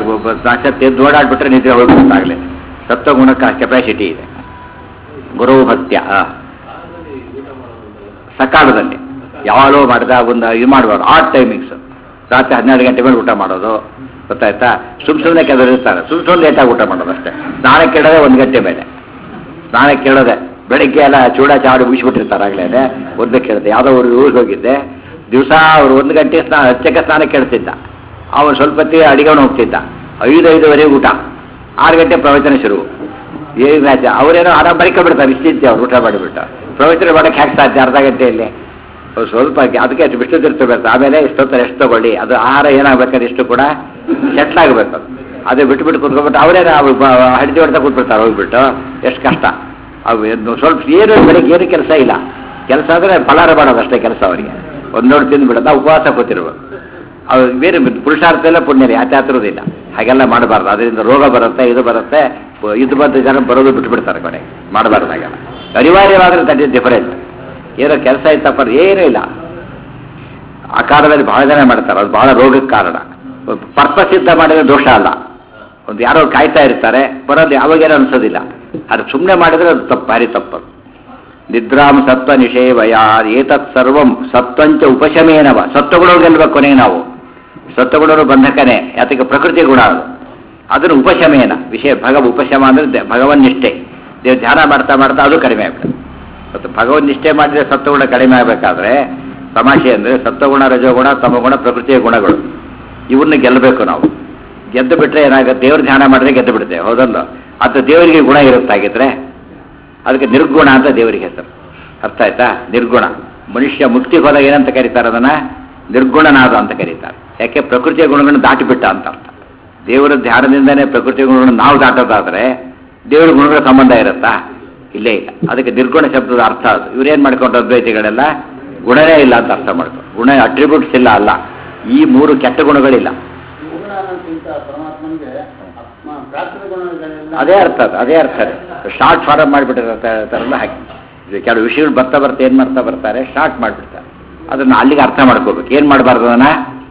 ಸಾಕ್ಷಾತ್ ಎದ್ದು ಓಡಾಡ್ಬಿಟ್ರೆ ನಿದ್ರೆ ಹೋಗ್ಬಿಡ್ತಾಗಲೇ ಸತ್ವಗುಣಕ್ಕೆ ಕೆಪಾಸಿಟಿ ಇದೆ ಗುರು ಭಕ್ತ್ಯ ಆ. ಸಕಾಲದಲ್ಲಿ ಯಾವಾಗಲೂ ಮಾಡಿದ ಒಂದು ಇದು ಮಾಡಬಾರ್ದು ಆಟ್ ಟೈಮಿಂಗ್ಸ್ ರಾತ್ರಿ ಹನ್ನೆರಡು ಗಂಟೆ ಮೇಲೆ ಊಟ ಮಾಡೋದು ಗೊತ್ತಾಯ್ತಾ ಸುಮ್ ಸುಮ್ಮನೆ ಕೆಲವರು ಇರ್ತಾರೆ ಸುಮ್ ಸುಮ್ಮನೆ ಲೇಟಾಗಿ ಊಟ ಮಾಡೋದು ಅಷ್ಟೇ ಸ್ನಾನ ಕೇಳೋದೆ ಒಂದು ಗಂಟೆ ಮೇಲೆ ಸ್ನಾನ ಕೇಳೋದೆ ಬೆಳಿಗ್ಗೆ ಎಲ್ಲ ಚೂಡ ಚಾಡು ಮುಗಿಸ್ಬಿಟ್ಟಿರ್ತಾರೆ ಆಗ್ಲೇ ಒಂದು ಕೇಳಿದೆ ಯಾವುದೋ ಊರಿಗೆ ಊರಿಗೆ ಹೋಗಿದ್ದೆ ದಿವಸ ಅವ್ರು ಒಂದು ಗಂಟೆ ಸ್ನಾನ ಹಚ್ಚಕ್ಕೆ ಸ್ನಾನ ಕೇಳ್ತಿದ್ದ ಅವನು ಸ್ವಲ್ಪ ಹೊತ್ತಿಗೆ ಅಡಿಗೆವನು ಹೋಗ್ತಿದ್ದ ಐದು ಐದುವರೆಗೆ ಊಟ ಆರು ಗಂಟೆ ಪ್ರವಚನ ಶುರು ಏನು ರಾಜ ಅವರೇನೋ ಆರಾಮ ಬರಿಕೊಂಡ್ಬಿಡ್ತಾರೆ ನಿಶ್ಚಿಂತೆ ಅವ್ರು ಊಟ ಮಾಡಿಬಿಟ್ಟು ಪ್ರವಚನ ಮಾಡಕ್ಕೆ ಹಾಕಿ ಸಾಧ್ಯ ಅರ್ಧ ಗಂಟೆಯಲ್ಲಿ ಅವ್ರು ಸ್ವಲ್ಪ ಅದಕ್ಕೆ ಅಷ್ಟು ಬಿಟ್ಟು ತಿರ್ತಿರ್ಬೇಕು ಆಮೇಲೆ ಇಷ್ಟೊತ್ತರ ಎಷ್ಟು ತಗೊಳ್ಳಿ ಅದು ಆಹಾರ ಏನಾಗಬೇಕಾದ್ರೆ ಇಷ್ಟು ಕೂಡ ಸೆಟ್ಲ್ ಆಗಬೇಕು ಅದು ಅದೇ ಬಿಟ್ಬಿಟ್ಟು ಕುತ್ಕೊಂಡ್ಬಿಟ್ಟು ಅವರೇನ ಹಡಿದು ಹೊಡ್ತಾ ಕೂತ್ಬಿಡ್ತಾರೆ ಹೋಗ್ಬಿಟ್ಟು ಎಷ್ಟು ಕಷ್ಟ ಅವು ಏನು ಸ್ವಲ್ಪ ಏನು ಬೆಳಿಗ್ಗೆ ಏನು ಕೆಲಸ ಇಲ್ಲ ಕೆಲಸ ಅಂದರೆ ಫಲಾರ ಮಾಡೋದು ಅಷ್ಟೇ ಕೆಲಸ ಅವರಿಗೆ ಒಂದು ನೋಡಿ ತಿಂದ್ಬಿಡೋದು ಉಪವಾಸ ಕೂತಿರ್ಬೇಕು ಅವ್ರು ಬೇರೆ ಪುರುಷಾರ್ಥ ಎಲ್ಲ ಪುಣ್ಯನೇ ಯಾತ್ಯಾತ್ರದಿಲ್ಲ ಹಾಗೆಲ್ಲ ಮಾಡಬಾರ್ದು ಅದರಿಂದ ರೋಗ ಬರುತ್ತೆ ಇದು ಬರುತ್ತೆ ಇದು ಬಂದು ಜನ ಬರೋದು ಬಿಟ್ಬಿಡ್ತಾರೆ ಕೊನೆ ಮಾಡಬಾರ್ದು ಹಾಗೆಲ್ಲ ಅನಿವಾರ್ಯವಾದ್ರೆ ದಟ್ ಇಸ್ ಡಿಫರೆಂಟ್ ಏನೋ ಕೆಲಸ ಇತ್ತಪ್ಪ ಏನೂ ಇಲ್ಲ ಆ ಕಾಲದಲ್ಲಿ ಬಹಳ ಜನ ಮಾಡ್ತಾರೆ ಅದು ಬಹಳ ರೋಗಕ್ಕೆ ಕಾರಣ ಪರ್ಪಸ್ ಇದ್ದ ಮಾಡಿದ್ರೆ ದೋಷ ಅಲ್ಲ ಒಂದು ಯಾರೋ ಕಾಯ್ತಾ ಇರ್ತಾರೆ ಬರೋದು ಯಾವಾಗೇನೋ ಅನ್ಸೋದಿಲ್ಲ ಅದು ಸುಮ್ಮನೆ ಮಾಡಿದ್ರೆ ಅದು ತಪ್ಪು ಭಾರಿ ತಪ್ಪು ನಿದ್ರಾಂ ಸತ್ವ ನಿಷೇವಯ ಏತತ್ ಸರ್ವಂ ಸತ್ವಂಚ ಉಪಶಮೇನವ ಸತ್ವಗುಣ ಗೆಲ್ಬೇಕು ಕೊನೆಗೆ ನಾವು ಸತ್ವಗುಣರು ಬಂಧಕನೇ ಯಾತಕ್ಕೆ ಪ್ರಕೃತಿ ಗುಣ ಅದು ಅದನ್ನು ಉಪಶಮೇನ ವಿಷಯ ಭಗವ ಉಪಶಮ ಅಂದ್ರೆ ದ- ಭಗವನ್ ನಿಷ್ಠೆ ದೇವ್ ಧ್ಯಾನ ಮಾಡ್ತಾ ಮಾಡ್ತಾ ಅದು ಕಡಿಮೆ ಆಗ್ತದೆ ಮತ್ತು ಭಗವನ್ ನಿಷ್ಠೆ ಮಾಡಿದ್ರೆ ಸತ್ವಗುಣ ಕಡಿಮೆ ಆಗಬೇಕಾದ್ರೆ ತಮಾಷೆ ಅಂದರೆ ಸತ್ವಗುಣ ರಜೋಗುಣ ತಮಗುಣ ಪ್ರಕೃತಿಯ ಗುಣಗಳು ಇವನ್ನ ಗೆಲ್ಲಬೇಕು ನಾವು ಗೆದ್ದು ಬಿಟ್ರೆ ಏನಾಗುತ್ತೆ ದೇವ್ರ ಧ್ಯಾನ ಮಾಡಿದ್ರೆ ಗೆದ್ದು ಬಿಡುತ್ತೆ ಹೌದಲ್ಲ ಅದು ದೇವರಿಗೆ ಗುಣ ಇರುತ್ತಾಗಿದ್ರೆ ಅದಕ್ಕೆ ನಿರ್ಗುಣ ಅಂತ ದೇವರಿಗೆ ಹೆಸರು ಅರ್ಥ ಆಯ್ತಾ ನಿರ್ಗುಣ ಮನುಷ್ಯ ಮುಕ್ತಿ ಹೋದಾಗ ಏನಂತ ಕರೀತಾರೆ ಅದನ್ನ ನಿರ್ಗುಣನಾದ ಅಂತ ಕರೀತಾರೆ ಯಾಕೆ ಪ್ರಕೃತಿಯ ಗುಣಗಳನ್ನು ದಾಟಿಬಿಟ್ಟ ಅಂತ ಅರ್ಥ ದೇವರ ಧ್ಯಾನದಿಂದನೇ ಪ್ರಕೃತಿಯ ಗುಣಗಳನ್ನು ನಾವು ದಾಟೋದಾದ್ರೆ ದೇವರ ಗುಣಗಳ ಸಂಬಂಧ ಇರುತ್ತಾ ಇಲ್ಲೇ ಇಲ್ಲ ಅದಕ್ಕೆ ನಿರ್ಗುಣ ಶಬ್ದದ ಅರ್ಥ ಅದು ಇವ್ರೇನ್ ಮಾಡ್ಕೊಂಡು ಅದ್ವೈತಿಗಳೆಲ್ಲ ಗುಣನೇ ಇಲ್ಲ ಅಂತ ಅರ್ಥ ಮಾಡ್ಕೊಂಡು ಗುಣ ಅಟ್ರಿಬ್ಯೂಟ್ಸ್ ಇಲ್ಲ ಅಲ್ಲ ಈ ಮೂರು ಕೆಟ್ಟ ಗುಣಗಳಿಲ್ಲ ಗುಣ ಅನ್ನೋದಕ್ಕಿಂತ ಪರಮಾತ್ಮನಿಗೆ ಆತ್ಮ ಪ್ರಾಕೃತ ಗುಣಗಳೆಲ್ಲ ಅದೇ ಅರ್ಥ ಅದು ಅದೇ ಅರ್ಥ ಅದು ಶಾರ್ಟ್ ಫಾರಮ್ ಮಾಡಿಬಿಟ್ಟಿರಲ್ಲ ಹಾಕಿ ಇದು ಕೆಲವು ವಿಷಯಗಳು ಬರ್ತಾ ಬರ್ತಾ ಏನು ಮಾಡ್ತಾ ಬರ್ತಾರೆ ಶಾರ್ಟ್ ಮಾಡಿಬಿಡ್ತಾರೆ ಅದನ್ನ ಅಲ್ಲಿಗೆ ಅರ್ಥ ಮಾಡ್ಕೋಬೇಕು ಏನು ಮಾಡಬಾರ್ದು ಅದನ್ನ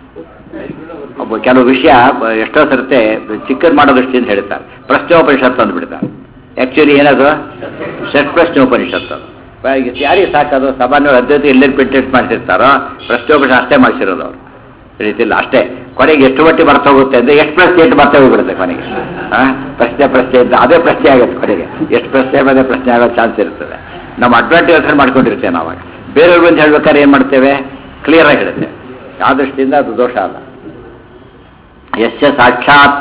ಒಬ್ಬ ಕೆಲವು ವಿಷಯ ಬ- ಎಷ್ಟೋ ಸರ್ತೆ ಚಿಕ್ಕದ್ ಮಾಡೋ ದೃಷ್ಟಿಯಿಂದ ಹೇಳ್ತಾರೆ ಪ್ರಶ್ನೋಪನಿಷತ್ತು ಅಂದ್ಬಿಡ್ತಾರೆ ಆ್ಯಕ್ಚುಲಿ ಏನದು ಷಟ್ ಪ್ರಶ್ನೋಪನಿಷತ್ತು ಅದು ಬ- ಯಾರಿಗೆ ಸಾಕದು ಸಾಮಾನ್ಯವಾಗಿ ಅದ್ವೈತ ಎಲ್ಲೆಲ್ಲಿ ಪ್ರಿಂಟೆಡ್ ಮಾಡಿಸಿರ್ತಾರೋ ಪ್ರಶ್ನೋಪನಿಷತ್ ಅಷ್ಟೇ ಮಾಡಿಸಿರೋದು ಅವರು ತಿಳಿತಿಲ್ಲ ಅಷ್ಟೇ ಕೊನೆಗೆ ಎಷ್ಟು ಮಟ್ಟಿಗೆ ಬರ್ತಾ ಹೋಗುತ್ತೆ ಅಂದ್ರೆ ಎಷ್ಟು ಪ್ರಶ್ನೆ ಎಷ್ಟು ಬರ್ತಾ ಹೋಗ್ಬಿಡುತ್ತೆ ಕೊನೆಗೆ ಆ? ಪ್ರಶ್ನೆ ಪ್ರಶ್ನೆ ಇದ್ದ ಅದೇ ಪ್ರಶ್ನೆ ಆಗುತ್ತೆ ಕೊನೆಗೆ ಎಷ್ಟು ಪ್ರಶ್ನೆ ಮೇಲೆ ಪ್ರಶ್ನೆ ಆಗೋ ಚಾನ್ಸ್ ಇರ್ತದೆ ನಮ್ಮ ಅಡ್ವಾಂಟೇಜ್ ಮಾಡ್ಕೊಂಡಿರ್ತೇವೆ ನಾವಾಗ ಬೇರೆಯವ್ರು ಬಂದು ಹೇಳ್ಬೇಕಾದ್ರೆ ಏನು ಮಾಡ್ತೇವೆ ಕ್ಲಿಯರ್ ಆಗಿ ಹೇಳುತ್ತೆ ಆ ದೃಷ್ಟಿಯಿಂದ ಅದು ದೋಷ ಅಲ್ಲ ಯಶ ಸಾಕ್ಷಾತ್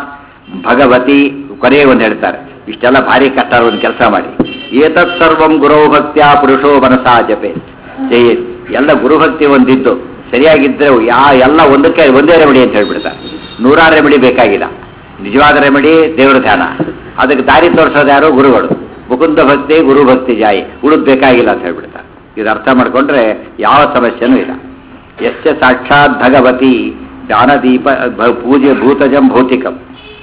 ಭಗವತಿ ಕೊನೆಗೆ ಒಂದು ಹೇಳ್ತಾರೆ ಇಷ್ಟೆಲ್ಲ ಭಾರಿ ಕಷ್ಟ ಒಂದು ಕೆಲಸ ಮಾಡಿ ಏತತ್ ಸರ್ವಂ ಗುರೋ ಭಕ್ತ್ಯ ಪುರುಷೋ ಮನಸಾ ಜಪೆ ಜಯ ಎಲ್ಲ ಗುರುಭಕ್ತಿ ಒಂದಿದ್ದು ಸರಿಯಾಗಿದ್ದರೆ ಯಾ ಎಲ್ಲ ಒಂದಕ್ಕೆ ಒಂದೇ ರೆಮಿಡಿ ಅಂತ ಹೇಳ್ಬಿಡ್ತಾರೆ ನೂರಾರು ರೆಮಿಡಿ ಬೇಕಾಗಿಲ್ಲ ನಿಜವಾದ ರೆಮಿಡಿ ದೇವರ ಧ್ಯಾನ ಅದಕ್ಕೆ ದಾರಿ ತೋರಿಸೋದು ಯಾರು ಗುರುಗಳು ಮುಕುಂದ ಭಕ್ತಿ ಗುರು ಭಕ್ತಿ ಜಾಯಿ ಉಳಿದ್ ಬೇಕಾಗಿಲ್ಲ ಅಂತ ಹೇಳ್ಬಿಡ್ತಾರೆ ಇದು ಅರ್ಥ ಮಾಡ್ಕೊಂಡ್ರೆ ಯಾವ ಸಮಸ್ಯೆನೂ ಇಲ್ಲ ಯಶ್ಚ ಸಾಕ್ಷಾತ್ ಭಗವತಿ ಜ್ಞಾನದೀಪ ಭ- ಪೂಜೆ ಭೂತಜಂ ಭೌತಿಕಂ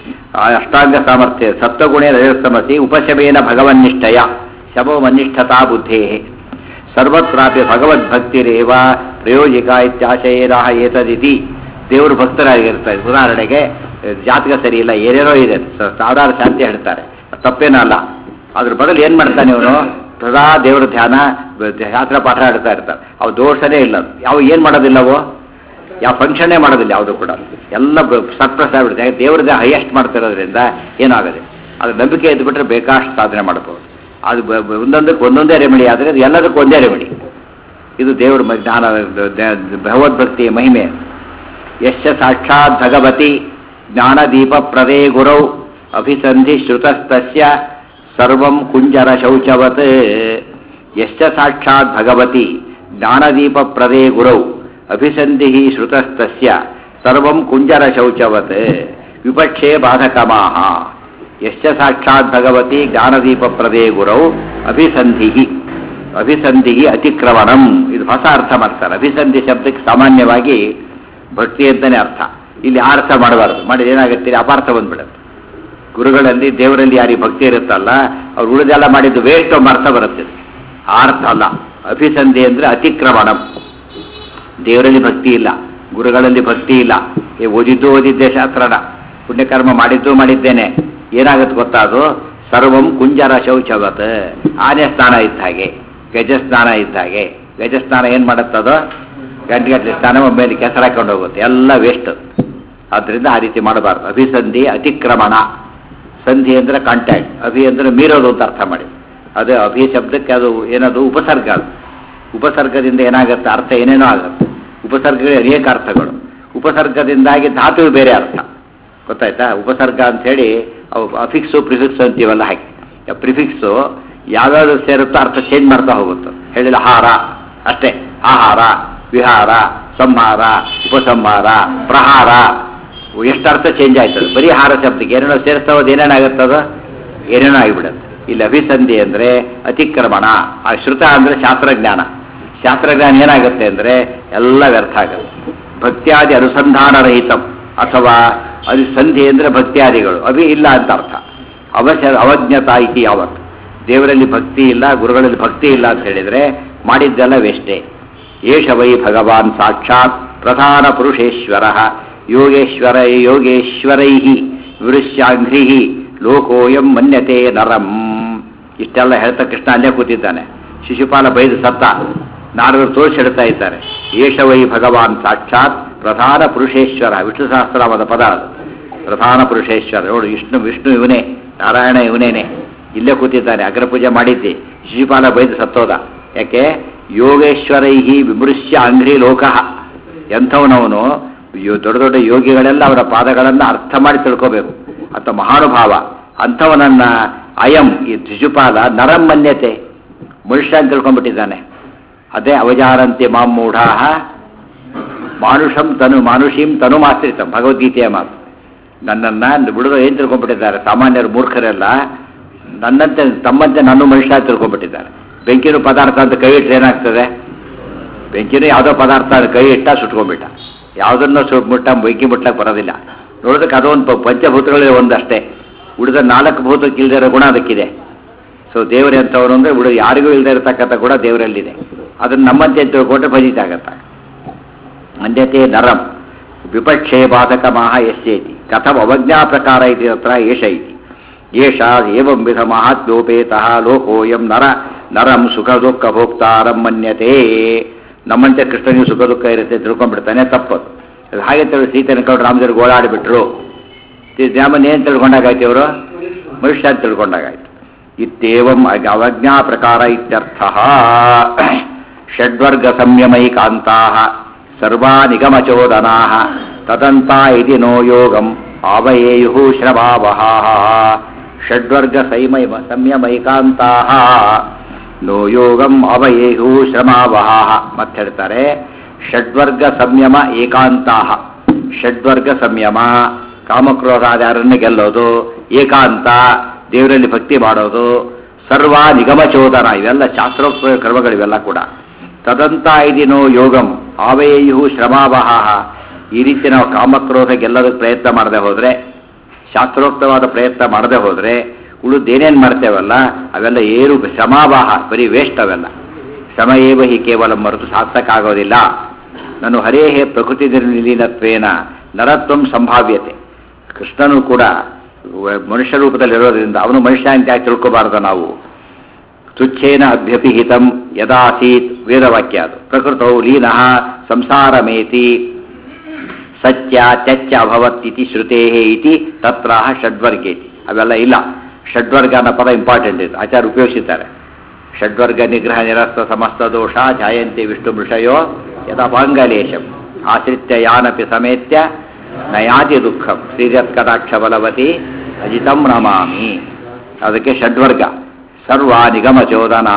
ಆ ಅಷ್ಟಾಂಗ ಸಾಮರ್ಥ್ಯ ಸತ್ವಗುಣೇ ರಜಸ್ತಮಸಿ ಉಪಶಮೇನ ಭಗವನ್ನಿಷ್ಠಯ ಶಮೋಮನ್ನಿಷ್ಠತಾ ಬುದ್ಧೇ ಸರ್ವತ್ರಾಪಿ ಭಗವದ್ಭಕ್ತಿರೇವ ಪ್ರಯೋಜಿಕ ಇತ್ಯಾಶಯೇನ ಏತದಿತಿ ದೇವರು ಭಕ್ತರಾಗಿರ್ತಾರೆ ಉದಾಹರಣೆಗೆ ಜಾತಕ ಸರಿ ಇಲ್ಲ ಏನೇನೋ ಇದೆ ಸ- ಸಾವಿರಾರು ಶಾಂತಿ ಹೇಳ್ತಾರೆ ತಪ್ಪೇನೂ ಅಲ್ಲ ಅದ್ರ ಬದಲು ಏನು ಮಾಡ್ತಾನೆ ಇವನು ಸದಾ ದೇವರ ಧ್ಯಾನ ಬ- ಶಾಸ್ತ್ರ ಪಾಠ ಹೇಳ್ತಾ ಇರ್ತಾರೆ ಅವು ದೋಷನೇ ಇಲ್ಲ ಯಾವ ಏನು ಮಾಡೋದಿಲ್ಲವೋ ಯಾವ ಫಂಕ್ಷನ್ನೇ ಮಾಡೋದಿಲ್ಲ ಯಾವುದು ಕೂಡ ಎಲ್ಲ ಸಕ್ಸಸ್ ಆಗ್ಬಿಡುತ್ತೆ ಯಾಕೆ ದೇವ್ರದ್ದೇ ಹೈಯೆಸ್ಟ್ ಮಾಡ್ತಿರೋದ್ರಿಂದ ಏನಾಗದೆ ಅದು ನಂಬಿಕೆ ಇದ್ಬಿಟ್ರೆ ಬೇಕಾಷ್ಟು ಸಾಧನೆ ಮಾಡ್ಬೋದು ಅದು ಬ- ಬ- ಒಂದೊಂದಕ್ಕೆ ಒಂದೊಂದೇ ರೆಮಿಡಿ ಆದರೆ ಅದು ಎಲ್ಲದಕ್ಕೂ ಒಂದೇ ರೆಮಿಡಿ ಇದು ದೇವ್ರ ಮ- ಜ್ಞಾನ ದ- ದ- ಭಗವದ್ಭಕ್ತಿಯ ಮಹಿಮೆ ಯಶ್ಚ ಸಾಕ್ಷಾತ್ ಭಗವತಿ ಜ್ಞಾನದೀಪ ಪ್ರದೇ ಗುರೌ ಅಭಿಸಂಧಿ ಶ್ರುತಸ್ತಸ್ಯ ಸರ್ವಂ ಕುಂಜರ ಶೌಚವತ್ ಯಶ್ಚ ಸಾಕ್ಷಾತ್ ಭಗವತಿ ಜ್ಞಾನದೀಪ ಪ್ರದೇ ಗುರೌ ಅಭಿಸಂಧಿ ಶ್ರುತಸ್ತಸ್ಯ ಸರ್ವಂ ಕುಂಜರ ಶೌಚವತ್ ವಿಪಕ್ಷೇ ಬಾಧಕಮಾಹ ಯಶ್ಚ ಸಾಕ್ಷಾತ್ ಭಗವತಿ ಜ್ಞಾನದೀಪ ಪ್ರದೇ ಗುರೌ ಅಭಿಸಂಧಿ ಅಭಿಸಂಧಿ ಅತಿಕ್ರಮಣಂ ಇದು ಹೊಸ ಅರ್ಥ ಮಾಡ್ತಾರೆ ಅಭಿಸಂಧಿ ಶಬ್ದಕ್ಕೆ ಸಾಮಾನ್ಯವಾಗಿ ಭಕ್ತಿ ಅಂತಾನೆ ಅರ್ಥ ಇಲ್ಲಿ ಆ ಅರ್ಥ ಮಾಡಬಾರದು ಮಾಡಿದ್ರೆ ಏನಾಗುತ್ತೆ ಇಲ್ಲಿ ಅಪಾರ್ಥ ಬಂದ್ಬಿಡುತ್ತೆ ಗುರುಗಳಲ್ಲಿ ದೇವರಲ್ಲಿ ಯಾರಿಗೆ ಭಕ್ತಿ ಇರುತ್ತಲ್ಲ ಅವ್ರು ಉಳಿದೆಲ್ಲ ಮಾಡಿದ್ದು ವೇಸ್ಟ್ ಎಂಬ ಅರ್ಥ ಬರುತ್ತೆ ಆ ಅರ್ಥ ಅಲ್ಲ ಅಭಿಸಂಧಿ ಅಂದ್ರೆ ಅತಿಕ್ರಮಣಂ ದೇವರಲ್ಲಿ ಭಕ್ತಿ ಇಲ್ಲ ಗುರುಗಳಲ್ಲಿ ಭಕ್ತಿ ಇಲ್ಲ ಏ ಓದಿದ್ದು ಓದಿದ್ದೆ ಶಾಸ್ತ್ರನ ಪುಣ್ಯಕರ್ಮ ಮಾಡಿದ್ದು ಮಾಡಿದ್ದೇನೆ ಏನಾಗುತ್ತೆ ಗೊತ್ತಾ ಅದು ಸರ್ವಂ ಕುಂಜರ ಶೌಚವತ್ ಆನೆ ಸ್ನಾನ ಇದ್ದ ಹಾಗೆ ಗಜ ಸ್ನಾನ ಇದ್ದ ಹಾಗೆ ಗಜ ಸ್ನಾನ ಏನು ಮಾಡುತ್ತದೋ ಗಂಟೆಗಟ್ಟಲೆ ಸ್ನಾನ ಮೇಲೆ ಕೆಸರು ಹಾಕೊಂಡು ಹೋಗುತ್ತೆ ಎಲ್ಲ ವೇಸ್ಟ್ ಆದ್ದರಿಂದ ಆ ರೀತಿ ಮಾಡಬಾರ್ದು ಅಭಿಸಂಧಿ ಅತಿಕ್ರಮಣ ಸಂಧಿ ಅಂದರೆ ಕಾಂಟ್ಯಾಕ್ಟ್ ಅಭಿ ಅಂದರೆ ಮೀರೋದು ಅಂತ ಅರ್ಥ ಮಾಡಿ ಅದು ಅಭಿ ಶಬ್ದಕ್ಕೆ ಅದು ಏನದು ಉಪಸರ್ಗ ಅದು ಉಪಸರ್ಗದಿಂದ ಏನಾಗುತ್ತೆ ಅರ್ಥ ಏನೇನೋ ಆಗುತ್ತೆ ಉಪಸರ್ಗಗಳು ಅನೇಕ ಅರ್ಥಗಳು ಉಪಸರ್ಗದಿಂದಾಗಿ ಧಾತು ಬೇರೆ ಅರ್ಥ ಗೊತ್ತಾಯ್ತಾ ಉಪಸರ್ಗ ಅಂಥೇಳಿ ಅವು ಅಫಿಕ್ಸು ಪ್ರಿಫಿಕ್ಸು ಅಂತೀವಲ್ಲ ಹಾಗೆ ಪ್ರಿಫಿಕ್ಸು ಯಾವ್ಯಾವ್ದು ಸೇರುತ್ತೋ ಅರ್ಥ ಚೇಂಜ್ ಮಾಡ್ತಾ ಹೋಗುತ್ತೆ ಹೇಳಿಲ್ಲ ಹಾರ ಅಷ್ಟೇ ಆಹಾರ ವಿಹಾರ ಸಂಹಾರ ಉಪಸಂಹಾರ ಪ್ರಹಾರ ಎಷ್ಟು ಅರ್ಥ ಚೇಂಜ್ ಆಯ್ತದೆ ಬರೀ ಹಾರ ಶಬ್ದಕ್ಕೆ ಏನೇನೋ ಸೇರಿಸ್ತಾ ಹೋದ್ ಏನೇನಾಗುತ್ತದ ಏನೇನೋ ಆಗಿಬಿಡುತ್ತೆ ಇಲ್ಲಿ ಅಭಿಸಂಧಿ ಅಂದರೆ ಅತಿಕ್ರಮಣ ಆ ಶ್ರುತ ಅಂದರೆ ಶಾಸ್ತ್ರಜ್ಞಾನ ಶಾಸ್ತ್ರಜ್ಞಾನ ಏನಾಗುತ್ತೆ ಅಂದರೆ ಎಲ್ಲ ವ್ಯರ್ಥ ಆಗುತ್ತೆ ಭಕ್ತ್ಯಾದಿ ಅನುಸಂಧಾನರಹಿತಂ ಅಥವಾ ಅದು ಸಂಧಿ ಅಂದರೆ ಭಕ್ತ್ಯಾದಿಗಳು ಅಭಿ ಇಲ್ಲ ಅಂತ ಅರ್ಥ ಅವಶ್ಯ ಅವಜ್ಞತಾ ಇತಿ ಯಾವತ್ತು ದೇವರಲ್ಲಿ ಭಕ್ತಿ ಇಲ್ಲ ಗುರುಗಳಲ್ಲಿ ಭಕ್ತಿ ಇಲ್ಲ ಅಂತ ಹೇಳಿದರೆ ಮಾಡಿದ್ದೆಲ್ಲ ವೇಷ್ಟೇ ಏಷ ವೈ ಭಗವಾನ್ ಸಾಕ್ಷಾತ್ ಪ್ರಧಾನ ಪುರುಷೇಶ್ವರ ಯೋಗೇಶ್ವರ ಯೋಗೇಶ್ವರೈ ವಿರುಷ್ಯಾಂಘ್ರಿ ಲೋಕೋಯಂ ಮನ್ಯತೆ ನರಂ ಇಷ್ಟೆಲ್ಲ ಹೇಳ್ತಾ ಕೃಷ್ಣ ಅಲ್ಲೇ ಕೂತಿದ್ದಾನೆ ಶಿಶುಪಾಲ ಬೈದು ಸತ್ತ ನಾರದರು ತೋರಿಸಿಡ್ತಾ ಇದ್ದಾರೆ ಏಷ ವೈ ಭಗವಾನ್ ಸಾಕ್ಷಾತ್ ಪ್ರಧಾನ ಪುರುಷೇಶ್ವರ ವಿಷ್ಣು ಸಹಸ್ರನಾಮದ ಪದ ಅದು ಪ್ರಧಾನ ಪುರುಷೇಶ್ವರ ನೋಡು ವಿಷ್ಣು ವಿಷ್ಣು ಇವನೇ ನಾರಾಯಣ ಇವನೇನೆ ಇಲ್ಲೇ ಕೂತಿದ್ದಾನೆ ಅಗ್ರಪೂಜೆ ಮಾಡಿದ್ದೆ ಶಿಶುಪಾಲ ಬೈದು ಸತ್ತೋದ ಯಾಕೆ ಯೋಗೇಶ್ವರೈಹಿ ವಿಮೃಶ್ಯ ಅಂಗ್ರಿ ಲೋಕಃ ಎಂಥವನವನು ಯೋ- ದೊಡ್ಡ ದೊಡ್ಡ ಯೋಗಿಗಳೆಲ್ಲ ಅವರ ಪಾದಗಳನ್ನು ಅರ್ಥ ಮಾಡಿ ತಿಳ್ಕೋಬೇಕು ಅಂತ ಮಹಾನುಭಾವ ಅಂಥವನನ್ನ ಅಯಂ ಈ ಶಿಶುಪಾಲ ನರಮನ್ಯತೆ ಮನುಷ್ಯ ಅಂತ ತಿಳ್ಕೊಂಡ್ಬಿಟ್ಟಿದ್ದಾನೆ ಅದೇ ಅವಜಾರಂತೆ ಮಾಮೂಢಾ ಮಾನುಷಂ ತನು ಮಾನುಷೀಂ ತನು ಮಾಶ್ರಿತಂ ಭಗವದ್ಗೀತೆಯ ಮಾತು ನನ್ನನ್ನು ಬಿಡೋದು ಏನು ತಿಳ್ಕೊಂಡ್ಬಿಟ್ಟಿದ್ದಾರೆ ಸಾಮಾನ್ಯರು ಮೂರ್ಖರೆಲ್ಲ ನನ್ನಂತೆ ತಮ್ಮಂತೆ ನಾನು ಮನುಷ್ಯ ಅಂತ ತಿಳ್ಕೊಂಡ್ಬಿಟ್ಟಿದ್ದಾರೆ ಬೆಂಕಿನೂ ಪದಾರ್ಥ ಅಂತ ಕೈ ಇಟ್ಟರೆ ಏನಾಗ್ತದೆ ಬೆಂಕಿನೂ ಯಾವುದೋ ಪದಾರ್ಥ ಅದು ಕೈ ಇಟ್ಟ ಸುಟ್ಕೊಂಡ್ಬಿಟ್ಟ ಯಾವುದನ್ನು ಸುಟ್ ಮುಟ್ಟ ಬೆಂಕಿ ಮುಟ್ಲಕ್ಕೆ ಬರೋದಿಲ್ಲ ನೋಡೋದಕ್ಕೆ ಅದೊಂದು ಪ- ಪಂಚಭೂತಗಳಲ್ಲಿ ಒಂದಷ್ಟೇ ಉಳಿದ ನಾಲ್ಕು ಭೂತಕ್ಕೆ ಇಲ್ಲದೆ ಇರೋ ಗುಣ ಅದಕ್ಕಿದೆ ಸೊ ದೇವರೇ ಅಂತವನು ಅಂದರೆ ಉಳಿದ ಯಾರಿಗೂ ಇಲ್ಲದೆ ಇರತಕ್ಕಂಥ ಗುಣ ದೇವರಲ್ಲಿದೆ ಅದನ್ನು ನಮ್ಮಂತೆ ಅಂತ ತಿಳ್ಕೊಂಡ್ರೆ ಫಲಿತ ಆಗತ್ತೆ ಅನ್ಯತೆ ನರಂ ವಿಪಕ್ಷೇ ಬಾಧಕ ಮಾಹ ಯಶ್ಯೇತಿ ಕಥಂ ಅವಜ್ಞಾ ಪ್ರಕಾರ ಇತಿ ತತ್ರ ಏಷ ಇತಿ ಏಷ ಏವಂ ವಿಧ ಮಹಾತ್ಮ್ಯೋಪೇತಃ ಲೋಕೋಯಂ ನರ ನರಂ ಸುಖ ದುಃಖ ಭೋಕ್ತಾರಂ ಮನ್ಯತೆ ನಮ್ಮಂತೆ ಕೃಷ್ಣನಿಗೆ ಸುಖ ದುಃಖ ಇರುತ್ತೆ ತಿಳ್ಕೊಂಡ್ಬಿಡ್ತಾನೆ ತಪ್ಪದು ಅದು ಹಾಗೆ ತಿಳಿ ಸೀತೆನ ಕಂಡು ರಾಮದೇವ್ರಿಗೆ ಓಡಾಡಿಬಿಟ್ರು ರಾಮನ್ ಏನು ತಿಳ್ಕೊಂಡಾಗಾಯ್ತು ಇವರು ಮನುಷ್ಯ ಅಂತ ತಿಳ್ಕೊಂಡಾಗಾಯ್ತು ಇತ್ಯೇವಂ ಅಗ್- ಅವಜ್ಞಾ ಪ್ರಕಾರ ಇತ್ಯರ್ಥ ಷಡ್ವರ್ಗ ಸಂಯಮೈಕಾಂತಾ ಸರ್ವಾ ನಿಗಮಚೋದನಾ ತದಂತ ಇತಿ ನೋ ಯೋಗಂ ಆವಯೇಯು ಶ್ರಭಾವಹ ಷಡ್ವರ್ಗ ಸಂಯಮ ಸಂಯಮೈಕಾಂತಾ ನೋ ಯೋಗಂ ಅವಯೇಯು ಶ್ರಮಾವಹ ಮತ್ತೆ ಹೇಳ್ತಾರೆ ಷಡ್ವರ್ಗ ಸಂಯಮ ಏಕಾಂತಾ ಷಡ್ವರ್ಗ ಸಂಯಮ ಕಾಮಕ್ರೋಧಾಚಾರನ್ನು ಗೆಲ್ಲೋದು ಏಕಾಂತ ದೇವರಲ್ಲಿ ಭಕ್ತಿ ಮಾಡೋದು ಸರ್ವ ನಿಗಮಚೋದನ ಇವೆಲ್ಲ ಶಾಸ್ತ್ರೋಕ್ತ ಕರ್ಮಗಳಿವೆಲ್ಲ ಕೂಡ ತದಂತ ಇದಿನೋ ಯೋಗಂ ಆವೇಯು ಶ್ರಮಾವಹ ಈ ರೀತಿ ನಾವು ಕಾಮಕ್ರೋಧ ಗೆಲ್ಲೋದಕ್ಕೆ ಪ್ರಯತ್ನ ಮಾಡದೆ ಹೋದರೆ ಶಾಸ್ತ್ರೋಕ್ತವಾದ ಪ್ರಯತ್ನ ಮಾಡದೆ ಹೋದರೆ ಉಳಿದೇನೇನು ಮಾಡ್ತೇವಲ್ಲ ಅವೆಲ್ಲ ಏನು ಶ್ರಮಾವಾಹ ಬರೀ ವೇಸ್ಟ್ ಅವೆಲ್ಲ ಶ್ರಮ ಏವ ಹಿ ಕೇವಲ ಮರೆತು ಸಾರ್ಥಕ್ಕಾಗೋದಿಲ್ಲ ನಾನು ಹರೇಹೇ ಪ್ರಕೃತಿ ನಿರ್ಲೀನತ್ವೇನ ನರತ್ವಂ ಸಂಭಾವ್ಯತೆ ಕೃಷ್ಣನು ಕೂಡ ವ- ಮನುಷ್ಯ ರೂಪದಲ್ಲಿರೋದ್ರಿಂದ ಅವನು ಮನುಷ್ಯ ಅಂತ ಯಾಕೆ ತಿಳ್ಕೋಬಾರ್ದು ನಾವು ತುಚ್ಛೇನ ಅಭ್ಯಪಿಹಿತಂ ಯದಾಸೀತ್ ವೇದವಾಕ್ಯ ಅದು ಪ್ರಕೃತೌ ಲೀನಃ ಸಂಸಾರಮೇತಿ ಸತ್ಯ ತ್ಯಚ್ಚ ಅಭವತ್ ಇತಿ ಶ್ರುತೇ ಇತಿ ತತ್ರ ಷಡ್ವರ್ಗೇತಿ ಅವೆಲ್ಲ ಇಲ್ಲ ಷಡ್ವರ್ಗ ಅನ್ನೋ ಪದ ಇಂಪಾರ್ಟೆಂಟ್ ಇದು ಆಚಾರ್ಯ ಉಪಯೋಗಿಸಿದ್ದಾರೆ ಷಡ್ವರ್ಗ ನಿಗ್ರಹ ನಿರಸ್ತ ಸಮಸ್ತ ದೋಷ ಜಾಯಂತಿ ವಿಷ್ಣು ಮೃಷಯೋ ಯಥಾ ಪಾಂಗಲೇಶಂ ಆಶ್ರಿತ್ಯ ಯಾನಪಿ ಸಮೇತ್ಯ ನಯಾತಿ ದುಃಖಂ ಶ್ರೀರತ್ ಕಟಾಕ್ಷ ಬಲವತಿ ಅಜಿತಂ ನಮಾಮಿ ಅದಕ್ಕೆ ಷಡ್ವರ್ಗ ಸರ್ವ ನಿಗಮಚೋದನಾ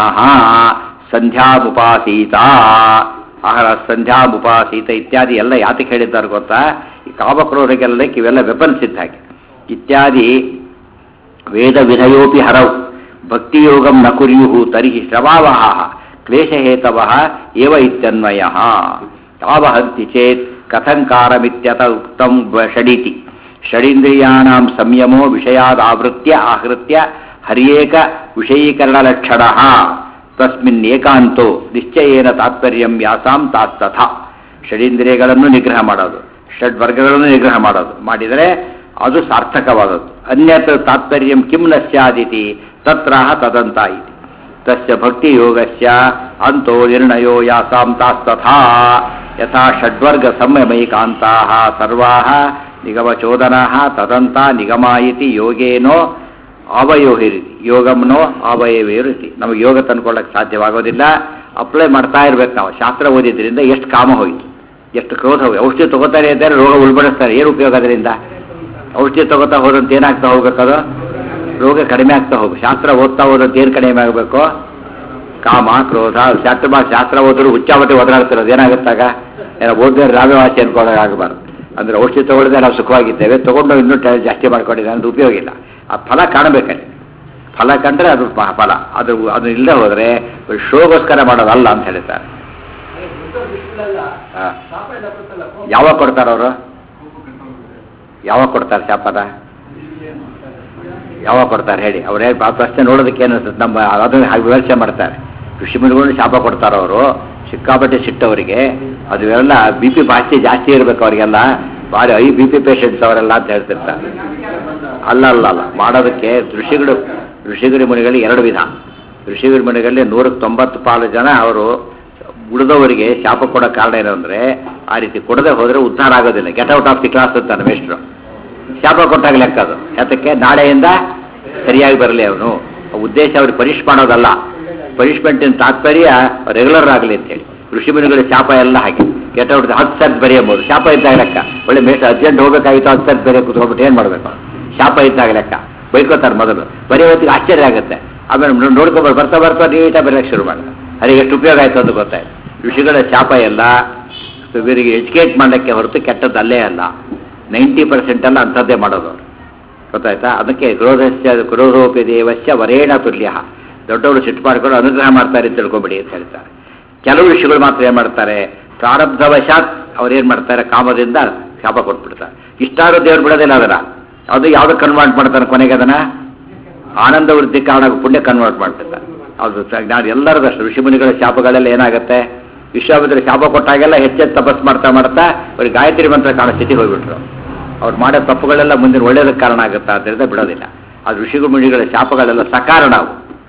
ಸಂಧ್ಯಾಮುಪಾಸೀತ ಆಹಾರ ಸಂಧ್ಯಾಮುಪಾಸೀತ ಇತ್ಯಾದಿ ಎಲ್ಲ ಯಾತಕ್ಕೆ ಹೇಳಿದ್ದಾರೆ ಗೊತ್ತಾ ಈ ಕಾಮಕ್ರೋಧಕ್ಕೆಲ್ಲಕ್ಕೆ ಇವೆಲ್ಲ ವೆಪನ್ಸ್ ಇದ್ದ ಹಾಗೆ ಇತ್ಯಾದಿ ವೇದ ವಿಧಯೋಪಿ ಹರವು ಭಕ್ತಿಯೋಗಂ ನ ಕುರ್ಯು ತರ್ಹಿ ಶ್ರಮಾವಹ ಕ್ಲೇಶಹೇತವ ಏವ ಇತ್ಯನ್ವಯ ತಾವಹಂತಿ ಚೇತ್ ಕಥಂಕಾರಮಿತ್ಯತ ಉಕ್ತಂ ಬ- ಷಡೀತಿ ಷಡೀಂದ್ರಿಯಾಣಾಂ ಸಂಯಮೋ ವಿಷಯಾದಾವೃತ್ಯ ಆಹೃತ್ಯ ಹರ್ಯೇಕ ವಿಷಯೀಕರಣಲಕ್ಷಣ ತಸ್ಮಿನ್ ಏಕಾಂತೋ ನಿಶ್ಚಯೇನ ತಾತ್ಪರ್ಯಂ ಯಾಸಾಂ ತಾಸ್ತಥ ಷಡೀಂದ್ರಿಯಗಳನ್ನು ನಿಗ್ರಹ ಮಾಡೋದು ಷಡ್ವರ್ಗಗಳನ್ನು ನಿಗ್ರಹ ಮಾಡೋದು ಮಾಡಿದರೆ ಅದು ಸಾರ್ಥಕವಾದದ್ದು ಅನ್ಯತ್ ತಾತ್ಪರ್ಯಂ ಕಿಂ ನ ಸ್ಯಾದಿತಿ ತತ್ರಾಹ ತದಂತ ಇತಿ ತಸ್ಯ ಭಕ್ತಿ ಯೋಗಸ್ಯ ಅಂತೋ ನಿರ್ಣಯೋ ಯಾಸಾಂ ತಾಸ್ತಥಾ ಯಥಾ ಷಡ್ವರ್ಗ ಸಂಯಮೈಕಾಂತಾಃ ಸರ್ವಾಃ ನಿಗಮಚೋದನಾಃ ತದಂತ ನಿಗಮ ಇತಿ ಯೋಗೇನೋ ಅವಯೋಹಿರಿತಿ ಯೋಗಂನೋ ಅವಯವೇ ನಮಗೆ ಯೋಗ ತಂದ್ಕೊಳ್ಳಕ್ಕೆ ಸಾಧ್ಯವಾಗೋದಿಲ್ಲ ಅಪ್ಲೈ ಮಾಡ್ತಾ ಇರ್ಬೇಕು ನಾವು ಶಾಸ್ತ್ರ ಓದಿದ್ರಿಂದ ಎಷ್ಟು ಕಾಮ ಹೋಯಿತು ಎಷ್ಟು ಕ್ರೋಧ ಹೋಗಿ ಔಷಧಿ ತಗೋತಾರೆ ಇದ್ದಾರೆ ರೋಗ ಉಳ್ಬಡಿಸ್ತಾರೆ ಏನು ಉಪಯೋಗ ಅದರಿಂದ ಔಷಧಿ ತಗೋತಾ ಹೋದಂತ ಏನಾಗ್ತಾ ಹೋಗ್ಬೇಕದು ರೋಗ ಕಡಿಮೆ ಆಗ್ತಾ ಹೋಗು ಶಾಸ್ತ್ರ ಓದ್ತಾ ಹೋದಂತ ಏನು ಕಡಿಮೆ ಆಗಬೇಕು ಕಾಮ ಕ್ರೋಧ ಶಾಸ್ತ್ರ ಮಾ- ಶಾಸ್ತ್ರ ಓದಿದ್ರು ಹುಚ್ಚಾಬಟ್ಟಿ ಒದರಾಡ್ತಿರೋದು ಏನಾಗುತ್ತಾಗ ಏನೋ ಓದಿದ್ರೆ ರಾವೇ ವಾಸಿ ಅನ್ಕೊಳ್ಳೋ ಆಗಬಾರ್ದು ಅಂದ್ರೆ ಔಷಧಿ ತಗೊಳ್ಳದೆ ನಾವು ಸುಖವಾಗಿದ್ದೇವೆ ತಗೊಂಡು ಇನ್ನೂ ಟ- ಜಾಸ್ತಿ ಮಾಡ್ಕೊಂಡಿದ್ದೆ ಅದು ಉಪಯೋಗ ಇಲ್ಲ ಆ ಫಲ ಕಾಣಬೇಕಲ್ಲಿ ಫಲ ಕಂಡ್ರೆ ಅದು ಪ- ಫಲ ಅದು ಅದು ಇಲ್ಲದೆ ಹೋದರೆ ಶೋಗೋಸ್ಕರ ಮಾಡೋದಲ್ಲ ಅಂತ ಹೇಳ್ತಾರೆ ಹಾ. ಯಾವಾಗ ಕೊಡ್ತಾರೆ ಅವರು ಯಾವಾಗ ಕೊಡ್ತಾರೆ ಶಾಪದ ಯಾವಾಗ ಕೊಡ್ತಾರೆ ಹೇಳಿ ಅವರೇ ಆ ಪ್ರಶ್ನೆ ನೋಡೋದಕ್ಕೆ ಏನು ಅನ್ಸುತ್ತೆ ನಮ್ಮ ಅದನ್ನು ಹಾಗೆ ವಿಮರ್ಶೆ ಮಾಡ್ತಾರೆ ಋಷಿಮುನಿಗಳು ಶಾಪ ಕೊಡ್ತಾರೆ ಅವರು ಸಿಕ್ಕಾಪಟ್ಟೆ ಸಿಟ್ಟವರಿಗೆ ಅದು ಎಲ್ಲ ಬಿ ಪಿ ಜಾಸ್ತಿ ಜಾಸ್ತಿ ಇರಬೇಕು ಅವರಿಗೆಲ್ಲ ಭಾರಿ ಐ ಬಿ ಪಿ ಪೇಷಂಟ್ಸ್ ಅವರೆಲ್ಲ ಅಂತ ಹೇಳ್ತಿರ್ತಾರೆ ಅಲ್ಲ ಅಲ್ಲ ಅಲ್ಲ ಮಾಡೋದಕ್ಕೆ ಋಷಿಗಳು ಋಷಿಗಿರಿ ಮುನಿಗಳಿಗೆ ಎರಡು ವಿಧ ಋಷಿಗಿರಿ ಮುನಿಗಳಲ್ಲಿ ನೂರಕ್ಕೆ ತೊಂಬತ್ತು ಪಾಲು ಜನ ಅವರು ಉಳಿದವರಿಗೆ ಶಾಪ ಕೊಡೋ ಕಾರಣ ಏನು ಅಂದರೆ ಆ ರೀತಿ ಕೊಡದೆ ಹೋದರೆ ಉದ್ಧಾರ ಆಗೋದಿಲ್ಲ get out of the class ಅಂತಾನೆ ಮೇಷ್ಟ್ರು ಶಾಪ ಕೊಟ್ಟಾಗ ಲೆಕ್ಕ ಅದು ಯಾತಕ್ಕೆ ನಾಳೆಯಿಂದ ಸರಿಯಾಗಿ ಬರಲಿ ಅವನು ಉದ್ದೇಶ ಅವ್ರಿಗೆ ಪನಿಷ್ ಮಾಡೋದಲ್ಲ ಪನಿಷ್ಮೆಂಟಿನ ತಾತ್ಪರ್ಯ ರೆಗ್ಯುಲರ್ ಆಗಲಿ ಅಂತೇಳಿ ಋಷಿಮುನಿಗಳ ಶಾಪ ಎಲ್ಲ ಹಾಗೆ ಗೆಟ್ ಔಟ್ ಹತ್ತು ಸರ್ತಿ ಬರೆಯಬಹುದು ಶಾಪ ಇದ್ದಾಗ ಲೆಕ್ಕ ಒಳ್ಳೆ ಮೇಷ ಅರ್ಜೆಂಟ್ ಹೋಗ್ಬೇಕಾಗಿತ್ತು ಹತ್ತು ಸರ್ತಿ ಬರೆಯ ಕೂತ್ಕೊಂಡ್ಬಿಟ್ಟು ಏನು ಮಾಡಬೇಕು ಶಾಪ ಇದ್ದಾಗ ಲೆಕ್ಕ ಬೈಕೋತಾರೆ ಮೊದಲು ಬರೆಯೋ ಹೊತ್ತಿಗೆ ಆಶ್ಚರ್ಯ ಆಗುತ್ತೆ ಆಮೇಲೆ ನೋ- ನೋಡ್ಕೊಬಾರ್ದು ಬರ್ತಾ ಬರ್ತಾ ನೀಟಾಗಿ ಬರೆಯಕ್ಕೆ ಶುರು ಮಾಡ್ತಾರೆ ಅದಕ್ಕೆ ಎಷ್ಟು ಉಪಯೋಗ ಆಯ್ತು ಅಂತ ಗೊತ್ತಾಯ್ತು ಋಷಿಗಳ ಶಾಪ ಎಲ್ಲ ಇವರಿಗೆ ಎಜುಕೇಟ್ ಮಾಡಲಿಕ್ಕೆ ಹೊರತು ಕೆಟ್ಟದ್ದಲ್ಲೇ ಅಲ್ಲ ನೈಂಟಿ ಪರ್ಸೆಂಟ್ ಎಲ್ಲ ಅಂಥದ್ದೇ ಮಾಡೋದು ಅವ್ರು ಗೊತ್ತಾಯ್ತಾ ಅದಕ್ಕೆ ಕ್ರೋಧಸ್ಯ ಕ್ರೋಧೋಪಿ ದೇವಸ್ಯ ವರೇಣ ತುಲ್ಯ ದೊಡ್ಡವರು ಸಿಟ್ಟು ಮಾಡ್ಕೊಂಡು ಅನುಗ್ರಹ ಮಾಡ್ತಾರೆ ಅಂತ ತಿಳ್ಕೊಬೇಡಿ ಅಂತ ಹೇಳ್ತಾರೆ ಕೆಲವು ಋಷಿಗಳು ಮಾತ್ರ ಏನು ಮಾಡ್ತಾರೆ ಪ್ರಾರಬ್ಧವಶಾತ್ ಅವ್ರು ಏನು ಮಾಡ್ತಾರೆ ಕಾಮದಿಂದ ಶಾಪ ಕೊಟ್ಬಿಡ್ತಾರೆ ಇಷ್ಟಾರು ದೇವ್ರು ಬಿಡೋದಿಲ್ಲ ಅದನ್ನ ಅದು ಯಾವ್ದು ಕನ್ವರ್ಟ್ ಮಾಡ್ತಾರೆ ಕೊನೆಗೆ ಅದನ್ನ ಆನಂದ ವೃದ್ಧಿ ಕಾರಣ ಪುಣ್ಯ ಕನ್ವರ್ಟ್ ಮಾಡ್ತಿರ್ತಾರೆ ಅದು ಸ- ನಾನು ಎಲ್ಲರದಷ್ಟು ಋಷಿಮುನಿಗಳ ಶಾಪಗಳೆಲ್ಲ ಏನಾಗುತ್ತೆ ವಿಶ್ವಾಮಿತ್ರ ಶಾಪ ಕೊಟ್ಟಾಗೆಲ್ಲ ಹೆಚ್ಚೆಚ್ಚು ತಪಸ್ ಮಾಡ್ತಾ ಮಾಡ್ತಾ ಅವ್ರಿಗೆ ಗಾಯತ್ರಿ ಮಂತ್ರ ಕಾಣೋ ಸ್ಥಿತಿ ಹೋಗ್ಬಿಟ್ರು ಅವ್ರು ಮಾಡೋ ತಪ್ಪುಗಳೆಲ್ಲ ಮುಂದಿನ ಒಳ್ಳೇದಕ್ಕೆ ಕಾರಣ ಆಗುತ್ತಾ ಅದರಿಂದ ಬಿಡೋದಿಲ್ಲ ಅದು ಋಷಿಗಳು ಮುನಿಗಳ ಶಾಪಗಳೆಲ್ಲ ಸಕಾರಣ ಅವು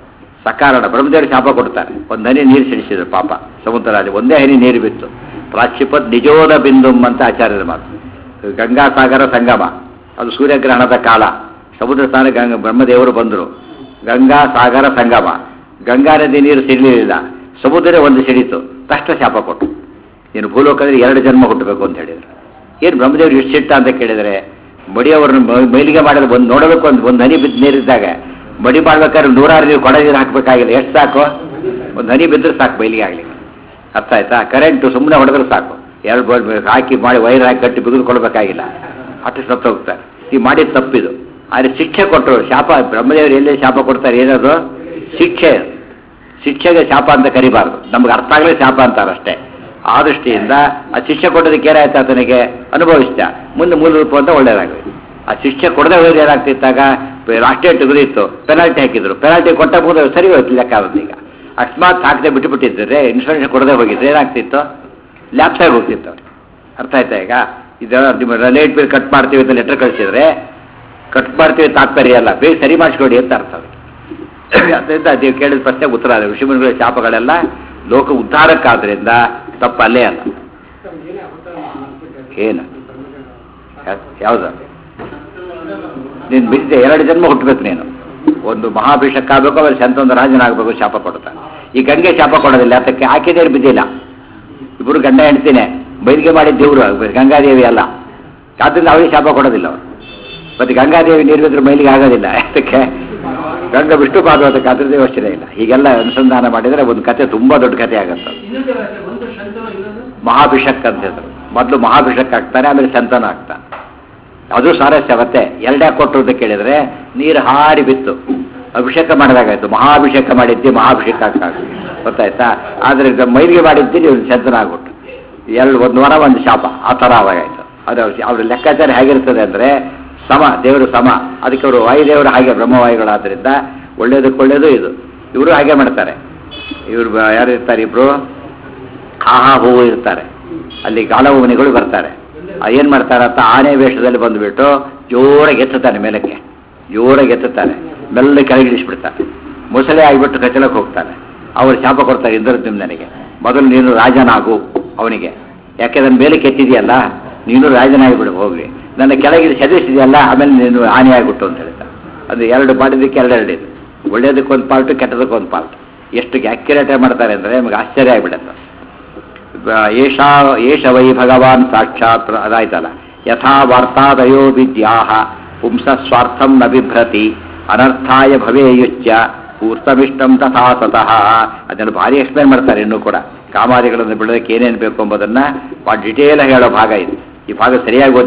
ಸಕಾರಣ ಬ್ರಹ್ಮದೇವರು ಶಾಪ ಕೊಡ್ತಾರೆ ಒಂದು ಹನಿ ನೀರು ಸಿಡಿಸಿದ್ರು ಪಾಪ ಸಮುದ್ರರಾಜ ಒಂದೇ ಹನಿ ನೀರು ಬಿತ್ತು ಪ್ರಾಕ್ಷಿಪತ್ ನಿಜೋದ ಬಿಂದುಮ್ ಅಂತ ಆಚಾರ್ಯರ ಮಾತು ಗಂಗಾ ಸಾಗರ ಸಂಗಮ ಅದು ಸೂರ್ಯಗ್ರಹಣದ ಕಾಲ ಸಮುದ್ರ ಸ್ನಾನ ಗಂಗ ಬ್ರಹ್ಮದೇವರು ಬಂದರು ಗಂಗಾ ಸಾಗರ ಸಂಗಮ ಗಂಗಾ ನದಿ ನೀರು ಸಿಡಲಿಲ್ಲ ಸಮುದ್ರ ಒಂದು ಸಿಡಿತು ತಕ್ಷಣ ಶಾಪ ಕೊಟ್ಟು ನೀನು ಭೂಲೋಕದಲ್ಲಿ ಎರಡು ಜನ್ಮ ಹುಟ್ಟಬೇಕು ಅಂತ ಹೇಳಿದ್ರು ಏನು ಬ್ರಹ್ಮದೇವರು ಎಷ್ಟು ಸಿಟ್ಟ ಅಂತ ಕೇಳಿದರೆ ಮಡಿಯವ್ರನ್ನ ಮೈ- ಮೈಲಿಗೆ ಮಾಡಿದ್ರೆ ಒಂದು ನೋಡಬೇಕು ಒಂದು ಒಂದು ಹನಿ ಬಿದ್ದು ನೀರಿದ್ದಾಗ ಮಡಿ ಮಾಡ್ಬೇಕಾದ್ರೆ ನೂರಾರು ನೀರು ಕೊಡ ನೀರು ಹಾಕಬೇಕಾಗಿಲ್ಲ ಎಷ್ಟು ಸಾಕು ಒಂದು ಹನಿ ಬಿದ್ದರೆ ಸಾಕು ಮೈಲಿಗೆ ಆಗಲಿಕ್ಕೆ ಅರ್ಥ ಆಯ್ತಾ ಕರೆಂಟು ಸುಮ್ಮನೆ ಹೊಡೆದ್ರೆ ಸಾಕು ಎರಡು ಬೋರ್ಡ್ ಹಾಕಿ ಮಾಡಿ ವೈರ್ ಹಾಕಿ ಕಟ್ಟಿ ಬಿಗಿದುಕೊಳ್ಬೇಕಾಗಿಲ್ಲ ಅಷ್ಟು ಸತ್ತು ಹೋಗ್ತಾರೆ ಈ ಮಾಡಿದ ತಪ್ಪಿದು ಆದರೆ ಶಿಕ್ಷೆ ಕೊಟ್ಟರು ಶಾಪ ಬ್ರಹ್ಮದೇವರು ಎಲ್ಲೇ ಶಾಪ ಕೊಡ್ತಾರೆ ಏನದು ಶಿಕ್ಷೆ ಶಿಕ್ಷೆಗೆ ಶಾಪ ಅಂತ ಕರಿಬಾರ್ದು ನಮ್ಗೆ ಅರ್ಥ ಆಗಲೇ ಶಾಪ ಅಂತಾರೆ ಅಷ್ಟೇ ಆ ದೃಷ್ಟಿಯಿಂದ ಆ ಶಿಕ್ಷೆ ಕೊಡೋದಕ್ಕೆ ಏನಾಯ್ತು ಆತನಿಗೆ ಅನುಭವಿಸಿದ ಮುಂದೆ ಮೂಲ ರೂಪ ಅಂತ ಒಳ್ಳೇದಾಗಲಿ ಆ ಶಿಕ್ಷೆ ಕೊಡದೆ ಹೋದ್ರೆ ಏನಾಗ್ತಿತ್ತಾಗ ರಾಷ್ಟ್ರೀಯ ಟುಗುರಿ ಇತ್ತು ಪೆನಾಲ್ಟಿ ಹಾಕಿದ್ರು ಪೆನಾಲ್ಟಿ ಕೊಟ್ಟ ಮುಂದೆ ಸರಿ ಹೋಯ್ತು ಲೆಕ್ಕ ಆಗುತ್ತೆ ಈಗ ಅಕಸ್ಮಾತ್ ಹಾಕದೆ ಬಿಟ್ಟು ಬಿಟ್ಟಿದ್ರೆ ಇನ್ಶೂರೆನ್ಸ್ ಕೊಡದೆ ಹೋಗಿದ್ರೆ ಏನಾಗ್ತಿತ್ತು ಲ್ಯಾಪ್ಸ್ ಆಗಿ ಹೋಗ್ತಿತ್ತು ಅವ್ರಿಗೆ ಅರ್ಥ ಆಯ್ತಾ ಈಗ ಇದು ನಿಮ್ಮ ಲೇಟ್ ಬಿಲ್ ಕಟ್ ಮಾಡ್ತೀವಿ ಅಂತ ಲೆಟರ್ ಕಳಿಸಿದ್ರೆ ಕಟ್ ಮಾಡ್ತೀವಿ ತಾತ್ಪರ್ಯ ಅಲ್ಲ ಬೇಗ ಸರಿ ಮಾಡಿಸ್ಕೊಡಿ ಅಂತ ಅರ್ಥ ಅದಕ್ಕೆ ಅದರಿಂದ ನೀವು ಕೇಳಿದ ಪ್ರಶ್ನೆಗೆ ಉತ್ತರ ಅದೇ ಋಷಿಮುನಿಗಳ ಶಾಪಗಳೆಲ್ಲ ಲೋಕ ಉದ್ಧಾರಕ್ಕಾದ್ರಿಂದ ತಪ್ಪು ಅಲ್ಲೇ ಅಲ್ಲ ಏನು ಯಾವುದು ನೀನು ಬಿದ್ದೆ ಎರಡು ಜನ್ಮ ಹುಟ್ಟಬೇಕು ನೀನು ಒಂದು ಮಹಾಭಿಷಕ್ ಆಗಬೇಕು ಆಮೇಲೆ ಸಂತೊಂದು ರಾಜನಾಗಬೇಕು ಶಾಪ ಕೊಡ್ತಾನೆ ಈ ಗಂಗೆ ಶಾಪ ಕೊಡೋದಿಲ್ಲ ಅದಕ್ಕೆ ಹಾಕಿದೇರು ಬಿದ್ದಿಲ್ಲ ಇಬ್ಬರು ಗಂಡ ಹೆಂಡ್ತಿನೇ ಬೈಲಿಗೆ ಮಾಡಿದ ದೇವರು ಗಂಗಾದೇವಿ ಅಲ್ಲ ಆದ್ದರಿಂದ ಅವರಿಗೆ ಶಾಪ ಕೊಡೋದಿಲ್ಲ ಅವರು ಮತ್ತೆ ಗಂಗಾದೇವಿ ನೀರು ಬಿದ್ದರೆ ಮೈಲಿಗೆ ಆಗೋದಿಲ್ಲ ಅದಕ್ಕೆ ಗಂಗಾ ವಿಷ್ಣು ಪಾದೋದಕ್ಕೆ ಅದ್ರದ್ದು ಯೋಚನೆ ಇಲ್ಲ ಹೀಗೆಲ್ಲ ಅನುಸಂಧಾನ ಮಾಡಿದರೆ ಒಂದು ಕತೆ ತುಂಬ ದೊಡ್ಡ ಕತೆ ಆಗುತ್ತೆ ಮಹಾಭಿಷಕ್ ಅಂತ ಹೆಸರು ಮೊದಲು ಮಹಾಭಿಷಕ್ ಆಗ್ತಾನೆ ಆಮೇಲೆ ಸಂತಾನ ಆಗ್ತಾನೆ ಅದು ಸ್ವಾರಸ್ಯ ಮತ್ತೆ ಎರಡೇ ಕೊಟ್ಟರು ಅಂತ ಕೇಳಿದ್ರೆ ನೀರು ಹಾರಿ ಬಿತ್ತು ಅಭಿಷೇಕ ಮಾಡಿದಾಗಾಯ್ತು ಮಹಾಭಿಷೇಕ ಮಾಡಿದ್ದಿ ಮಹಾಭಿಷೇಕ ಆಗ್ತಾ ಗೊತ್ತಾಯ್ತಾ ಆದರೆ ಇದು ಮೈಲಿಗೆ ಮಾಡಿದ್ದಿ ನೀವು ಸಂತಾನ ಆಗ್ಬಿಟ್ಟು ಎರಡು ಒಂದು ವಾರ ಒಂದು ಶಾಪ ಆ ಥರ ಅವಾಗಾಯ್ತು ಅದು ಅವ್ರ ಅವ್ರ ಲೆಕ್ಕಾಚಾರ ಹೇಗಿರ್ತದೆ ಅಂದರೆ ಸಮ ದೇವರು ಸಮ ಅದಕ್ಕೆ ಅವರು ವಾಯುದೇವರು ಹಾಗೆ ಬ್ರಹ್ಮವಾಯುಗಳಾದ್ರಿಂದ ಒಳ್ಳೇದಕ್ಕೆ ಒಳ್ಳೇದು ಇದು ಇವರು ಹಾಗೆ ಮಾಡ್ತಾರೆ ಇವರು ಬ- ಯಾರು ಇರ್ತಾರೆ ಇಬ್ರು ಆಹಾ ಹೂವು ಇರ್ತಾರೆ ಅಲ್ಲಿ ಗಾಳವ ಮುನಿಗಳು ಬರ್ತಾರೆ ಆ ಏನ್ ಮಾಡ್ತಾರೆ ಅಂತ ಆನೆ ವೇಷದಲ್ಲಿ ಬಂದುಬಿಟ್ಟು ಜೋರಾಗಿ ಎತ್ತುತ್ತಾನೆ ಮೇಲಕ್ಕೆ ಜೋರಾಗಿ ಎತ್ತುತ್ತಾನೆ ಮೆಲ್ಲ ಕೆಳಗೆ ಇಳಿಸ್ಬಿಡ್ತಾನೆ ಮೊಸಳೆ ಆಗಿಬಿಟ್ಟು ಕಚಲಕ್ಕೆ ಹೋಗ್ತಾನೆ ಅವರು ಶಾಪ ಕೊಡ್ತಾರೆ ಇಂದ್ರದ್ಯುಮ್ ನನಗೆ ಮೊದಲು ನೀನು ರಾಜನಾಗು ಅವನಿಗೆ ಯಾಕೆ ನನ್ನ ಮೇಲೆ ಕೆತ್ತಿದೆಯಲ್ಲ ನೀನು ರಾಜನಾಗಿಬಿಡು ಹೋಗ್ಲಿ ನನ್ನ ಕೆಳಗೆ ಸದಸ್ಯದೆಯಲ್ಲ ಆಮೇಲೆ ನೀನು ಹಾನಿಯಾಗ್ಬಿಟ್ಟು ಅಂತ ಹೇಳ್ತಾರೆ ಅದು ಎರಡು ಮಾಡಿದ್ದಕ್ಕೆ ಎರಡೆರಡು ಇದು ಒಳ್ಳೇದಕ್ಕೊಂದು ಪಾಲ್ಟು ಕೆಟ್ಟದಕ್ಕೊಂದು ಪಾಲ್ಟು ಎಷ್ಟು ಆಕ್ಯುರೇಟ್ ಮಾಡ್ತಾರೆ ಅಂದರೆ ನಮಗೆ ಆಶ್ಚರ್ಯ ಆಗಿಬಿಡುತ್ತೆ ಏಷ ಏಷ ವೈ ಭಗವಾನ್ ಸಾಕ್ಷಾತ್ ಅದಾಯ್ತಲ್ಲ ಯಥಾ ವಾರ್ತಾದಯೋ ವಿದ್ಯಾಹ ಪುಂಸ ಸ್ವಾರ್ಥಂ ನ ಬಿಭ್ರತಿ ಅನರ್ಥಾಯ ಭವೇಯುಚ್ಯ ಪೂರ್ತಮಿಷ್ಟಂ ತಥಾ ತತಃ ಅದನ್ನು ಭಾರಿ ಎಕ್ಸ್ಪ್ಲೇನ್ ಮಾಡ್ತಾರೆ ಇನ್ನೂ ಕೂಡ ಕಾಮಾದಿಗಳನ್ನು ಬಿಡೋದಕ್ಕೆ ಏನೇನು ಬೇಕು ಎಂಬುದನ್ನು ಭಾಳ ಡಿಟೇಲ್ ಹೇಳೋ ಭಾಗ ಇದು ಈ ಭಾಗ ಸರಿಯಾಗಿ ಓದಿ